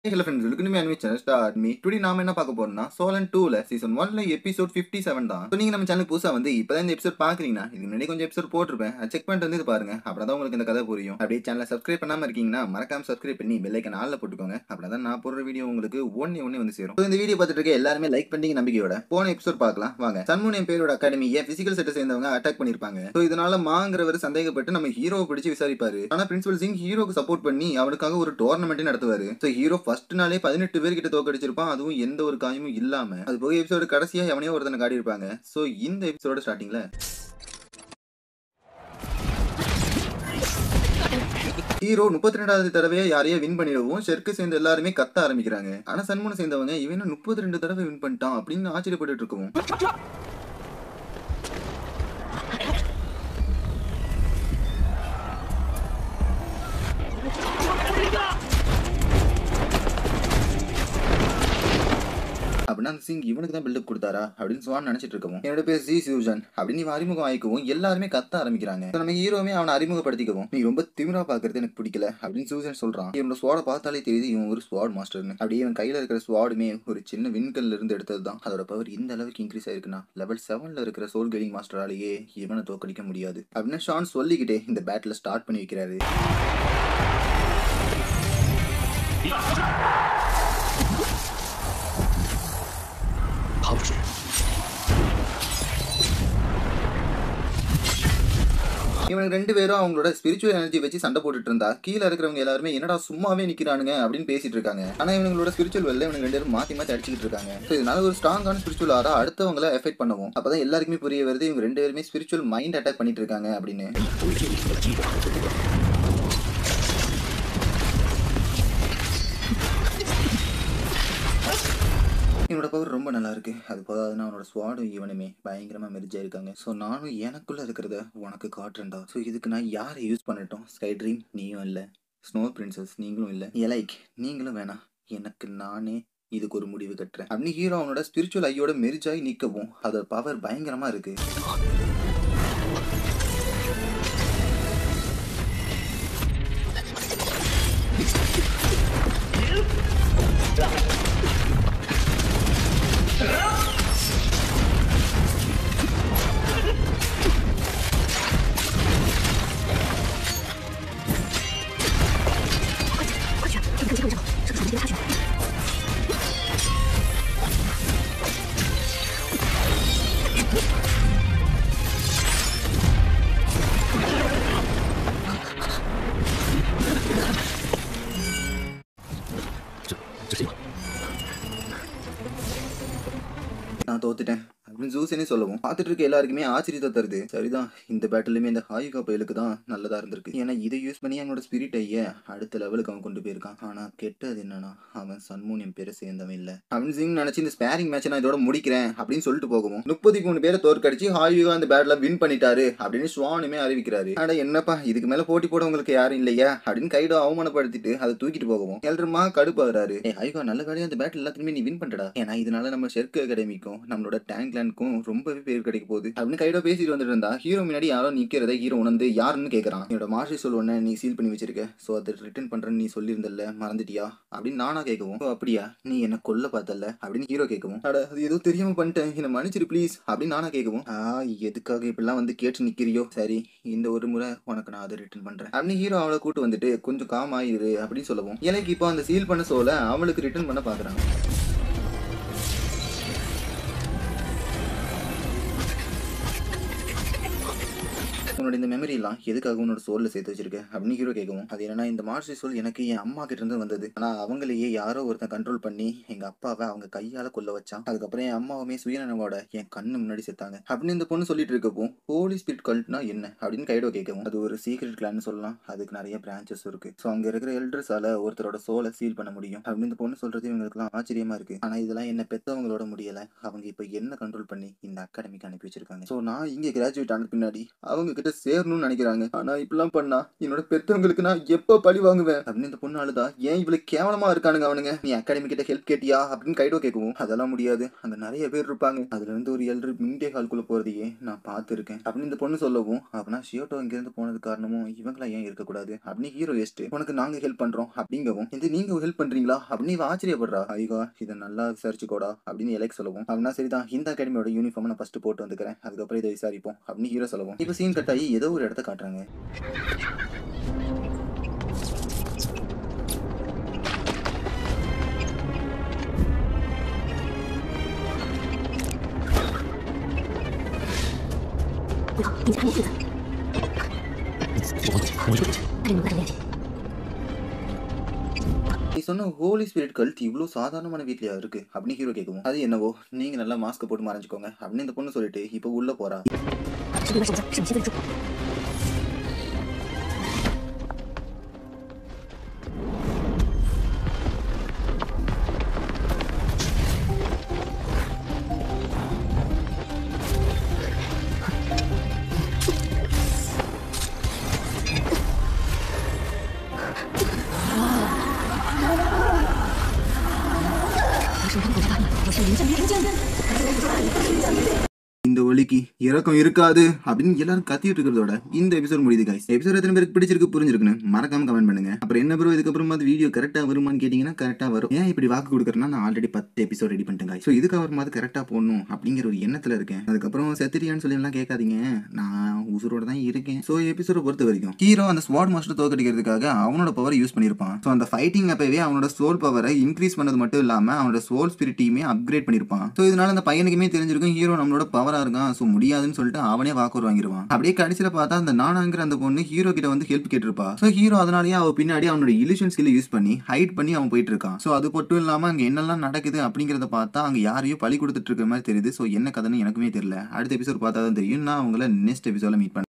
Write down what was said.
hello friends welcome anime channel start me today நாம என்ன பார்க்க போறோம்னா சோலன் டூல சீசன் ஒன்ல எபிசோட் ஃபிஃப்டி செவன் தான் ஸோ நீங்க நம்ம சேனல் புதுசா வந்து இப்பதான் இந்த எபிசோட் பாக்குறீங்கன்னா இது முன்னாடி கொஞ்சம் எபிசோட் போட்டிருப்பேன் அதை செக் பண்ணிட்டு வந்து இது பாருங்க அப்படிதான் உங்களுக்கு இந்த கதை புரியும் அப்படியே சேனலை சப்ஸ்கிரைப் பண்ணாம இருக்கீங்கன்னா மறக்காம சப்ஸ்கிரைப் பண்ணி பெல்லைக்கன் ஆள்ல போட்டுக்கோங்க அப்படிதான் நான் போடுற வீடியோ உங்களுக்கு ஒன்னே ஒன்னே வந்து சேரும் So, இந்த வீடியோ பார்த்துட்டு இருக்க எல்லாருமே லைக் பண்ணி நம்பிக்கையோட போன எபிசோட் பார்க்கலாம் வாங்க சன்முனியம் பேரோட அகாடமியை பிசிக்கல் செட்டை சேர்ந்தவங்க அட்டாக் பண்ணிருப்பாங்க ஸோ இதனால மாங்கிறவர் சந்தேகப்பட்டு நம்ம ஹீரோவை பிடிச்சு விசாரிப்பாரு ஆனா பிரின்சிபல் சிங் ஹீரோக்கு சப்போர்ட் பண்ணி அவனுக்காக ஒரு டோர்னமெண்ட் நடத்துவாரு ஸோ ஹீரோ ஃபர்ஸ்ட் நாளே பதினெட்டு பேர்கிட்ட தோக்கடிச்சிருப்பான் அதுவும் எந்த ஒரு காயமும் இல்லாம அது போக எபிசோடு கடைசியா எவனையோ ஒருத்தனை காட்டி இருப்பாங்க ஸோ இந்த எபிசோட ஸ்டார்டிங்ல ஹீரோ முப்பத்தி ரெண்டாவது தடவையா யாரையோ வின் பண்ணிடவும் ஷெர்க்கு சேர்ந்த எல்லாருமே கத்த ஆரம்பிக்கிறாங்க ஆனா சன்முனை சேர்ந்தவங்க இவனும் முப்பத்தி ரெண்டு தடவை வின் பண்ணிட்டான் அப்படின்னு ஆச்சரியப்பட்டு இருக்கவும் அப்படின்னா அந்த சிங் இவனுக்கு தான் பில்டப் கொடுத்தாரா அப்படின்னு சுவான் நினைச்சிட்டு இருக்கவும் என்னோட பேர் ஜி சிவஜன் அப்படின்னு இவன் அறிமுகம் ஆயிக்கவும் எல்லாருமே கத்த ஆரம்பிக்கிறாங்க So, நம்ம ஹீரோவே அவனை அறிமுகப்படுத்திக்கவும் நீ ரொம்ப திமிரா பாக்குறது எனக்கு பிடிக்கல அப்படின்னு சூசன் சொல்றான் இவனோட ஸ்வாட பார்த்தாலே தெரியுது இவன் ஒரு ஸ்வாட் மாஸ்டர்னு அப்படியே இவன் கையில இருக்கிற ஸ்வாடுமே ஒரு சின்ன விண்கல்ல இருந்து எடுத்தது தான் அதோட பவர் இந்த அளவுக்கு இன்க்ரீஸ் ஆயிருக்குன்னா லெவல் செவன்ல இருக்கிற சோல் கைடிங் மாஸ்டராலேயே இவனை தோக்கடிக்க முடியாது அப்படின்னு ஷான் சொல்லிக்கிட்டே இந்த பேட்டில் ஸ்டார்ட் பண்ணி வைக்கிறாரு இவனுக்கு ரெண்டு பேரும் அவங்களோட ஸ்பிரிச்சுவல் எனர்ஜி வச்சு சண்டை போட்டுட்டு இருந்தா கீழே இருக்கிறவங்க எல்லாருமே என்னடா சும்மாவே நிக்கிறானுங்க அப்படின்னு பேசிட்டு இருக்காங்க ஆனா இவங்களோட ஸ்பிரிச்சுவல் வெல்ல இவங்க ரெண்டு பேரும் மாத்தி மாத்தி அடிச்சுட்டு இருக்காங்க ஸோ இதனால ஒரு ஸ்ட்ராங்கான ஸ்பிரிச்சுவல் ஆரா அடுத்தவங்கள எஃபெக்ட் பண்ணுவோம் அப்பதான் எல்லாருக்குமே புரிய வருது இவங்க ரெண்டு பேருமே ஸ்பிரிச்சுவல் மைண்ட் அட்டாக் பண்ணிட்டு இருக்காங்க அப்படின்னு இவனோட பவர் ரொம்ப நல்லா இருக்கு அது போதாதுன்னா அவனோட ஸ்வாடும் இவனுமே பயங்கரமா மெரிஜா இருக்காங்க ஸோ நானும் எனக்குள்ள இருக்கிறத உனக்கு காட்டுறேன்டா ஸோ இதுக்கு நான் யாரை யூஸ் பண்ணட்டும் ஸ்கை ட்ரீம் நீயும் இல்லை ஸ்னோ பிரின்சஸ் நீங்களும் இல்லை எலைக் நீங்களும் வேணாம் எனக்கு நானே இதுக்கு ஒரு முடிவு கட்டுறேன் அப்படின்னு ஹீரோ அவனோட ஸ்பிரிச்சுவல் ஐயோட மெரிஜாய் நிற்கவும் அதோட பவர் பயங்கரமா இருக்கு நான் தோத்துட்டேன் அப்படின்னு ஜூசனே சொல்லவும் பார்த்துட்டு இருக்க எல்லாருக்குமே ஆச்சரியத்தை தருது சரிதான் இந்த பேட்டிலுமே இந்த ஹாயுகா பயலுக்கு தான் நல்லதா இருந்திருக்கு ஏன்னா இதை யூஸ் பண்ணி அவனோட ஸ்பிரிட் ஐய அடுத்த லெவலுக்கு அவன் கொண்டு போயிருக்கான் ஆனா கெட்டது என்னன்னா அவன் சன்மூனியம் பேரை சேர்ந்தவன் இல்ல அப்படின்னு சிங் நினைச்சு இந்த ஸ்பேரிங் மேட்ச் நான் இதோட முடிக்கிறேன் அப்படின்னு சொல்லிட்டு போகவும் முப்பத்தி மூணு பேரை தோற்கடிச்சு ஹாயுகா அந்த பேட்ல வின் பண்ணிட்டாரு அப்படின்னு ஸ்வானுமே அறிவிக்கிறாரு ஆனா என்னப்பா இதுக்கு மேல போட்டி போட உங்களுக்கு யாரும் இல்லையா அப்படின்னு கைடோ அவமானப்படுத்திட்டு அதை தூக்கிட்டு போகவும் எல்றமா கடுப்பாகிறாரு ஏ ஹாயுகா நல்ல வேலையா அந்த பேட்டில் எல்லாத்துக்குமே நீ வின் பண்ணிட்டடா ஏன்னா இதனால நம்ம ஷெர்க் அகாடமிக்கும் நம்மளோட டேங்க் லேண்ட்க்கும் ரொம்பவே பேர் கிடைக்க போகுது அப்படின்னு கைடோ பேசிட்டு வந்துட்டு இருந்தா ஹீரோ முன்னாடி யாரோ நிக்கிறத ஹீரோ உணர்ந்து யாருன்னு கேட்கறான் என்னோட மார்ஷி சொல் ஒண்ணு நீ சீல் பண்ணி வச்சிருக்க சோ அதை ரிட்டர்ன் பண்றேன்னு நீ சொல்லியிருந்தல்ல மறந்துட்டியா அப்படின்னு நானா கேட்கவும் "ஓ, அப்படியா நீ என்ன கொல்ல பார்த்தல அப்படின்னு ஹீரோ கேட்கவும் அட அது ஏதோ தெரியாம பண்ணிட்டேன் என்ன மன்னிச்சிரு ப்ளீஸ் அப்படின்னு நானா கேட்கவும் ஆ எதுக்காக இப்படிலாம் வந்து கேட்டு நிக்கிறியோ சரி இந்த ஒரு முறை உனக்கு நான் அதை ரிட்டர்ன் பண்றேன் அப்படின்னு ஹீரோ அவளை கூட்டு வந்துட்டு கொஞ்சம் காம் ஆயிரு அப்படின்னு சொல்லவும் எனக்கு இப்போ அந்த சீல் பண்ண சோல அவளுக்கு ரிட்டர்ன் பண்ண பாக்குறாங்க உன்னோட இந்த மெமரி எல்லாம் எதுக்காக உன்னோட சோல்ல சேர்த்து வச்சிருக்க அப்படின்னு ஹீரோ கேட்கவும் அது என்னன்னா இந்த மார்சி சோல் எனக்கு என் அம்மா கிட்ட இருந்து வந்தது ஆனா அவங்களையே யாரோ ஒருத்தன் கண்ட்ரோல் பண்ணி எங்க அப்பாவை அவங்க கையால கொல்ல வச்சான் அதுக்கப்புறம் என் அம்மாவுமே சுயநனவோட என் கண்ணு முன்னாடி செத்தாங்க அப்படின்னு இந்த பொண்ணு சொல்லிட்டு இருக்கப்போ ஹோலி ஸ்பிரிட் கல்ட்னா என்ன அப்படின்னு கைடோ கேட்கவும் அது ஒரு சீக்ரெட் கிளான்னு சொல்லலாம் அதுக்கு நிறைய பிரான்ச்சஸ் இருக்கு ஸோ அங்க இருக்கிற எல்டர்ஸால ஒருத்தரோட சோலை சீல் பண்ண முடியும் அப்படின்னு இந்த பொண்ணு சொல்றது இவங்களுக்குலாம் ஆச்சரியமா இருக்கு ஆனா இதெல்லாம் என்ன பெத்தவங்களோட முடியல அவங்க இப்ப என்ன கண்ட்ரோல் பண்ணி இந்த அகாடமிக்கு அனுப்பி வச்சிருக்காங்க ஸோ நான் இங்க கிராஜுவேட் ஆன பின்னாடி அவங்க கிட்ட வந்து சேரணும்னு நினைக்கிறாங்க ஆனா இப்படிலாம் பண்ணா என்னோட பெற்றவங்களுக்கு நான் எப்ப பழி வாங்குவேன் அப்படின்னு இந்த பொண்ணு அழுதா ஏன் இவ்வளவு கேவலமா இருக்கானுங்க அவனுங்க நீ அகாடமி கிட்ட ஹெல்ப் கேட்டியா அப்படின்னு கைடோ கேட்கவும் அதெல்லாம் முடியாது அங்க நிறைய பேர் இருப்பாங்க அதுல இருந்து ஒரு ஏழு மின்டே ஹால்குள்ள போறதையே நான் பார்த்துருக்கேன் அப்படின்னு இந்த பொண்ணு சொல்லவும் அப்படின்னா ஷியோட்டோ இங்க இருந்து போனது காரணமும் இவங்களா ஏன் இருக்கக்கூடாது அப்படின்னு ஹீரோ வேஸ்ட் உனக்கு நாங்க ஹெல்ப் பண்றோம் அப்படிங்கவும் இது நீங்க ஹெல்ப் பண்றீங்களா அப்படின்னு இவ ஆச்சரியப்படுறா ஐகா இதை நல்லா விசாரிச்சுக்கோடா அப்படின்னு எலெக்ட் சொல்லவும் அப்படின்னா சரிதான் இந்த அகாடமியோட யூனிஃபார்ம் நான் ஃபர்ஸ்ட் போட்டு வந்துக்கிறேன் அதுக்கப்புறம் இதை விசாரிப்போம் அப்படின்னு ஹீரோ சொல்லவும் இப்போ சீன் கட் ஆகி ஏதோ ஒரு இடத்த காட்டுறாங்க நீ சொன்ன ஹோலி ஸ்பிரிட் கல்ட் இவ்வளோ சாதாரணமான வீட்லயா இருக்கு அப்படின்னு ஹீரோ கேட்கவும் அது என்னவோ நீங்க நல்லா மாஸ்க் போட்டு மறைஞ்சுக்கோங்க அப்படின்னு இந்த பொண்ணு சொல்லிட்டு இப்போ உள்ள போறா 这个选择是你现在的主。 为什么他们不发现？我是临阵临阵。 இந்த ஒலிக்கு இறக்கம் இருக்காது அப்படின்னு எல்லாரும் கத்திட்டு இருக்கிறதோட இந்த எபிசோட் முடியுது guys எபிசோட் எத்தனை பேருக்கு பிடிச்சிருக்கு புரிஞ்சிருக்குன்னு மறக்காம கமெண்ட் பண்ணுங்க அப்புறம் என்ன ப்ரோ இதுக்கப்புறமா அது வீடியோ கரெக்டா வருமான்னு கேட்டீங்கன்னா கரெக்டா வரும் ஏன் இப்படி வாக்கு கொடுக்குறேன்னா நான் ஆல்ரெடி பத்து எபிசோட் ரெடி பண்ணிட்டேன் guys ஸோ இதுக்கப்புறமா அது கரெக்டா போடணும் அப்படிங்கிற ஒரு எண்ணத்துல இருக்கேன் அதுக்கப்புறம் செத்திரியான்னு சொல்லி எல்லாம் கேட்காதீங்க நான் உசுரோட தான் இருக்கேன் ஸோ எபிசோட பொறுத்த வரைக்கும் ஹீரோ அந்த ஸ்வாட் மாஸ்டர் தோக்கடிக்கிறதுக்காக அவனோட பவர் யூஸ் பண்ணியிருப்பான் ஸோ அந்த ஃபைட்டிங் அப்பவே அவனோட சோல் பவரை இன்க்ரீஸ் பண்ணது மட்டும் இல்லாம அவனோட சோல் ஸ்பிரிட்டையுமே அப்கிரேட் பண்ணியிருப்பான் ஸோ இதனால அந்த பையனுக்குமே தெரிஞ்சிருக்கும் ஹீரோ நம்மளோட பவரா இருக்கான் ஸோ முடியாதுன்னு சொல்லிட்டு அவனே வாக்குறு வாங்கிடுவான் அப்படியே கடைசியில பார்த்தா அந்த நானாங்கிற அந்த பொண்ணு ஹீரோ கிட்ட வந்து ஹெல்ப் கேட்டிருப்பா ஸோ ஹீரோ அதனாலேயே அவ பின்னாடி அவனோட இலியூஷன் ஸ்கில் யூஸ் பண்ணி ஹைட் பண்ணி அவன் போயிட்டு இருக்கான் ஸோ அது மட்டும் இல்லாம அங்க என்னெல்லாம் நடக்குது அப்படிங்கறத பார்த்தா அங்க யாரையும் பழி கொடுத்துட்டு இருக்க மாதிரி தெரியுது ஸோ என்ன கதைன்னு எனக்குமே தெரியல அடுத்த எபிசோட் பார்த்தா தான் தெரியும் நான் அவங்கள நெக்ஸ்ட் எபிசோட மீட் பண்ணேன்